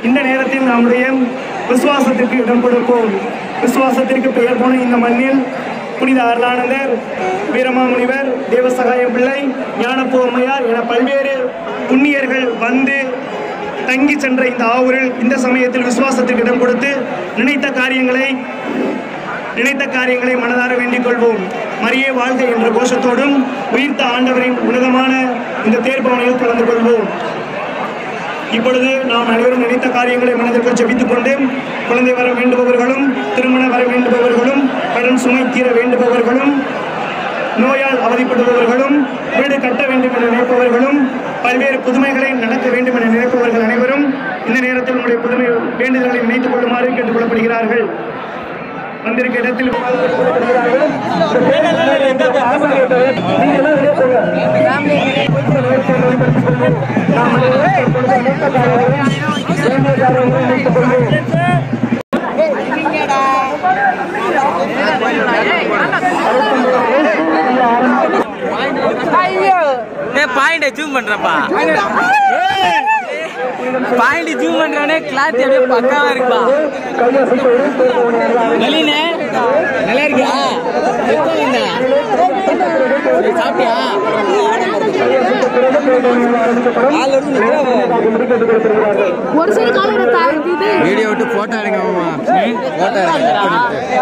இந்த நேரத்தில் நம்முடைய விசுவாசத்திற்கு இடம் கொடுப்போம் விசுவாசத்திற்கு பெயர் போன இந்த மண்ணில் புனித அருளானந்தர் வீரமாமுனிவர் தேவசகாயம் பிள்ளை ஞானப்பூ அம்மையார் என பல்வேறு புண்ணியர்கள் வந்து தங்கி சென்ற இந்த ஆவூரில் இந்த சமயத்தில் விசுவாசத்திற்கு இடம் கொடுத்து நினைத்த காரியங்களை நினைத்த காரியங்களை மனதார வேண்டிக் கொள்வோம் மரியே வாழ்க என்ற கோஷத்தோடும் உயிர்த்த ஆண்டவரின் உன்னதமான இந்த தேர்பவனையில் கலந்து கொள்வோம் இப்பொழுது நாம் அனைவரும் நினைத்த காரியங்களை மனதிற்குள் ஜெபித்துக் கொண்டு குழந்தை வர வேண்டுபவர்களும் திருமணம் வர வேண்டுபவர்களும் கடன் சுமை தீர வேண்டுபவர்களும் நோயால் அவதிப்படுபவர்களும் வீடு கட்ட வேண்டும் என நினைப்பவர்களும் பல்வேறு புதுமைகளை நடக்க வேண்டும் என நினைப்பவர்கள் அனைவரும் இந்த நேரத்தில் உங்களுடைய புதுமை வேண்டுதல்களை நினைத்துக் கொள்ளுமாறு கேட்டுக் கொள்ளப்படுகிறார்கள் வந்திருக்க இடத்தில் ஏ பாயிண்ட ஜூம் பண்றப்பா பாயிண்ட் ஜூம் பண்றவனே கிளாத் அப்படியே பக்காவா இருக்குப்பா நளினே நல்லா இருக்கியா எப்போ வந்த? சாப்பிட்டியா ஆள் வந்து நிக்கிறா ஒரு சைடு காலையில தாழ்ந்தது வீடியோ விட்டு போட்டோ எடுங்க மாமா போட்டோ எடுங்க